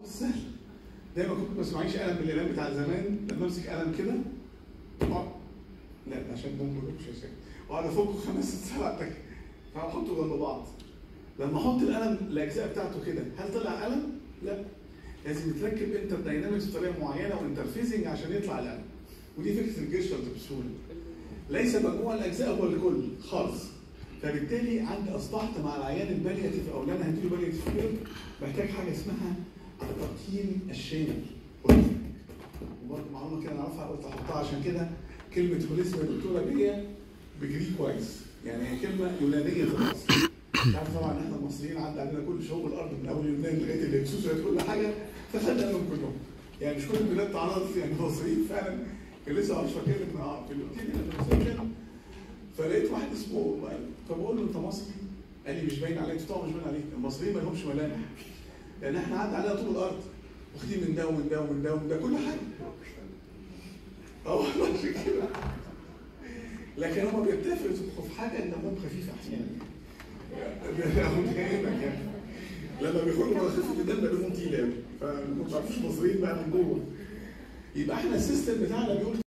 سهل دايما كنت ما بسمعيش قلم من الاقلام بتاع زمان لما امسك قلم كده أقعد- لا ده عشان بومب مش عشان واقعد افكه خمس ست سبع تك فاحطه جنب بعض لما احط القلم الاجزاء بتاعته كده هل طلع قلم؟ لا لازم يتركب انتر داينامكس بطريقه معينه وانترفيزنج عشان يطلع القلم ودي فكره الجيشتالت بسهوله ليس مجموع الاجزاء هو الكل خالص فبالتالي عندي اصبحت مع العيان البالياتيف او اللي انا هديله بالياتيف كير محتاج حاجه اسمها التقييم الشامل وبرضه معلومه كده نعرفها قلت احطها عشان كده كلمه هوليزم يا دكتوره بيا بجري كويس يعني هي كلمه يونانيه خالص تعرف طبعا احنا المصريين عدى علينا كل شعوب الارض من اول اليونان لغايه الهكسوس لغايه كل حاجه فخدنا منهم كلهم يعني مش كل البلاد تعرضت يعني المصريين فعلا كان لسه عارف فاكر ان في الاوتيل اللي فلقيت واحد اسمه فبقول له انت مصري؟ قال لي مش باين عليك قلت له طبعا مش باين عليك المصريين ما لهمش ملامح لان احنا عدى علينا طول الارض واخدين من ده ومن ده ومن ده ومن ده كل حاجه اه والله عشان كده لكن هم بيتفقوا في حاجه ان دمهم خفيف احيانا ده هم فاهمك يعني لما بيخرجوا من خفيف الدم دمهم تقيل قوي فما تعرفوش مصريين بقى من جوه يبقى احنا السيستم بتاعنا بيقول